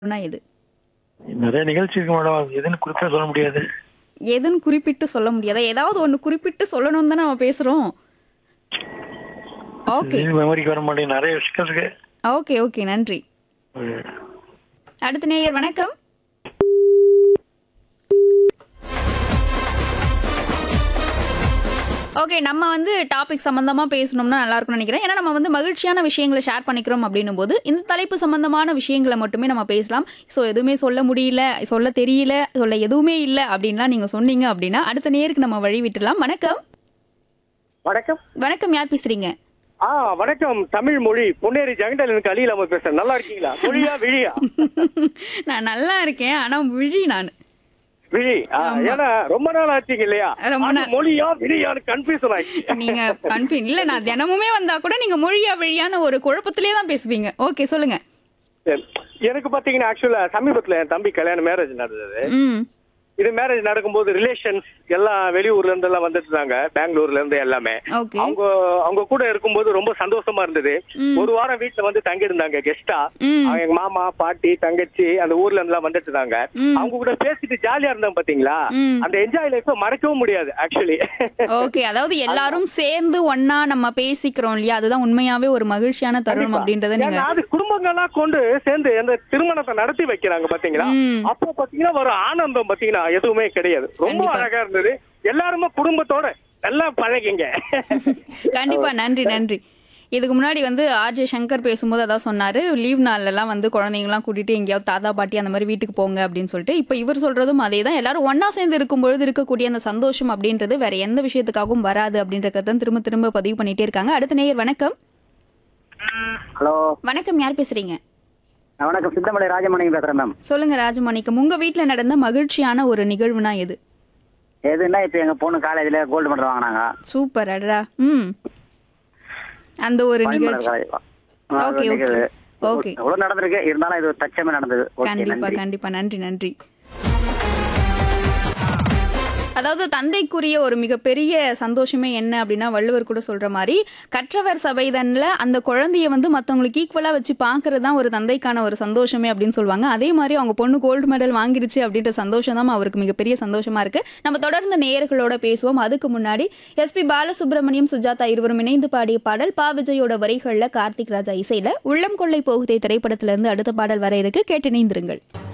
நிகழ்வுனா எது நிறைய நிகழ்ச்சி இருக்கு மேடம் அது எதுன்னு குறிப்பா சொல்ல முடியாது எதுன்னு குறிப்பிட்டு சொல்ல முடியாதா ஏதாவது ஒன்று குறிப்பிட்டு சொல்லணும் தானே நம்ம பேசுகிறோம் ஓகே மெமரிக்கு வர மாட்டேங்குது நிறைய விஷயம் இருக்கு ஓகே ஓகே நன்றி ம். அடுத்த நேயர் வணக்கம் ஓகே நம்ம வந்து டாபிக் சம்பந்தமா பேசணும்னா நல்லா இருக்கும்னு நினைக்கிறேன் ஏன்னா நம்ம வந்து மகிழ்ச்சியான விஷயங்களை ஷேர் பண்ணிக்கிறோம் அப்படின்னும் போது இந்த தலைப்பு சம்பந்தமான விஷயங்களை மட்டுமே நம்ம பேசலாம் ஸோ எதுவுமே சொல்ல முடியல சொல்ல தெரியல சொல்ல எதுவுமே இல்லை அப்படின்லாம் நீங்க சொன்னீங்க அப்படின்னா அடுத்த நேருக்கு நம்ம வழி விட்டுலாம் வணக்கம் வணக்கம் வணக்கம் யார் பேசுறீங்க ஆ வணக்கம் தமிழ் மொழி பொன்னேரி ஜெகண்டல் எனக்கு அலியில் அமர் பேசுறேன் நல்லா இருக்கீங்களா மொழியா விழியா நான் நல்லா இருக்கேன் ஆனா விழி நான் விழி ஆ, ஏன்னா ரொம்ப நாள் ஆச்சுங்க இல்லையா ரொம்ப அது நாள். மொழியா விழியான்னு கன்ஃபியூசன் ஆயிடுச்சு நீங்க கன்ஃபியூன் இல்ல நான் தினமுமே வந்தா கூட நீங்க மொழியா வழியான ஒரு குழப்பத்திலே தான் பேசுவீங்க ஓகே சொல்லுங்க சரி. எனக்கு பாத்தீங்கன்னா ஆக்சுவலா சமீபத்துல என் தம்பி கல்யாணம் மேரேஜ் நடந்தது ம் இது மேரேஜ் நடக்கும்போது ரிலேஷன்ஸ் எல்லாம் வெளியூர்ல இருந்து எல்லாம் வந்துட்டு இருந்தாங்க பெங்களூர்ல இருந்து எல்லாமே ஓகே அவங்க அவங்க கூட இருக்கும்போது ரொம்ப சந்தோஷமா இருந்தது ம். ஒரு வாரம் வீட்டுல வந்து தங்கி இருந்தாங்க கெஸ்டா ம் அவங்க எங்க மாமா பாட்டி தங்கச்சி அந்த ஊர்ல இருந்து எல்லாம் வந்துட்டு இருந்தாங்க ம். அவங்க கூட பேசிட்டு ஜாலியா இருந்தாங்க பாத்தீங்களா ம். அந்த என்ஜாய் லைஃப் மறக்கவும் முடியாது ஆக்சுவலி ஓகே அதாவது எல்லாரும் சேர்ந்து ஒண்ணா நம்ம பேசிக்கிறோம் இல்லையா அதுதான் உண்மையாவே ஒரு மகிழ்ச்சியான தருணம் அப்படின்றத நீங்க அது குடும்பங்கள்லாம் கொண்டு சேர்ந்து அந்த திருமணத்தை நடத்தி வைக்கிறாங்க பாத்தீங்களா ம். அப்போ பாத்தீங்கன்னா ஒரு ஆனந்தம் பாத்தீங்கன்னா எதுவுமே கிடையாது ரொம்ப கண்டிப்பா. அழகா இருந்தது எல்லாருமே குடும்பத்தோட நல்லா பழகிங்க கண்டிப்பா நன்றி நன்றி இதுக்கு முன்னாடி வந்து ஆர்ஜே சங்கர் பேசும்போது அதான் சொன்னாரு லீவ் நாள்லாம் வந்து குழந்தைங்கலாம் கூட்டிட்டு எங்கேயாவது தாத்தா பாட்டி அந்த மாதிரி வீட்டுக்கு போங்க அப்படின்னு சொல்லிட்டு இப்போ இவர் சொல்றதும் அதே தான் எல்லாரும் ஒண்ணா சேர்ந்து இருக்கும் பொழுது இருக்கக்கூடிய அந்த சந்தோஷம் அப்படின்றது வேற எந்த விஷயத்துக்காகவும் வராது அப்படின்றத தான் திரும்ப திரும்ப பதிவு பண்ணிட்டே இருக்காங்க அடுத்த நேயர் வணக்கம் ஹலோ வணக்கம் யார் பேசுறீங்க வணக்கம் சித்தமலை ராஜமணிங்க பேசுறேன் மேம் சொல்லுங்க ராஜமாணிக்கம் உங்க வீட்ல நடந்த மகிழ்ச்சியான ஒரு நிகழ்வுனா எது எதுன்னா இப்போ எங்க பொண்ணு காலேஜ்ல கோல்டு மெடல் வாங்கினாங்க சூப்பர் அடடா ம் அந்த ஒரு நிகழ்ச்சி Okay, okay. Okay. எவ்வளவு நடந்திருக்கு இருந்தாலும் இது ஒரு தச்சமே நடந்தது ஓகே கண்டிப்பா நன்றி கண்டிப்பா நன்றி நன்றி அதாவது தந்தைக்குரிய ஒரு மிகப்பெரிய சந்தோஷமே என்ன அப்படின்னா வள்ளுவர் கூட சொல்ற மாதிரி கற்றவர் சபைதன்ல அந்த குழந்தைய வந்து மத்தவங்களுக்கு ஈக்குவலா வச்சு பாக்குறது தான் ஒரு தந்தைக்கான ஒரு சந்தோஷமே அப்படின்னு சொல்லுவாங்க அதே மாதிரி அவங்க பொண்ணு கோல்டு மெடல் வாங்கிடுச்சு அப்படின்ற சந்தோஷம் தான் அவருக்கு மிகப்பெரிய சந்தோஷமா இருக்கு நம்ம தொடர்ந்து நேயர்களோட பேசுவோம் அதுக்கு முன்னாடி எஸ்பி பாலசுப்ரமணியம் சுஜாதா இருவரும் இணைந்து பாடிய பாடல் பா விஜயோட வரிகள்ல கார்த்திக் ராஜா இசையில உள்ளம் கொள்ளை போகுதே திரைப்படத்துல இருந்து அடுத்த பாடல் வர இருக்கு கேட்டு இணைந்திருங்கள்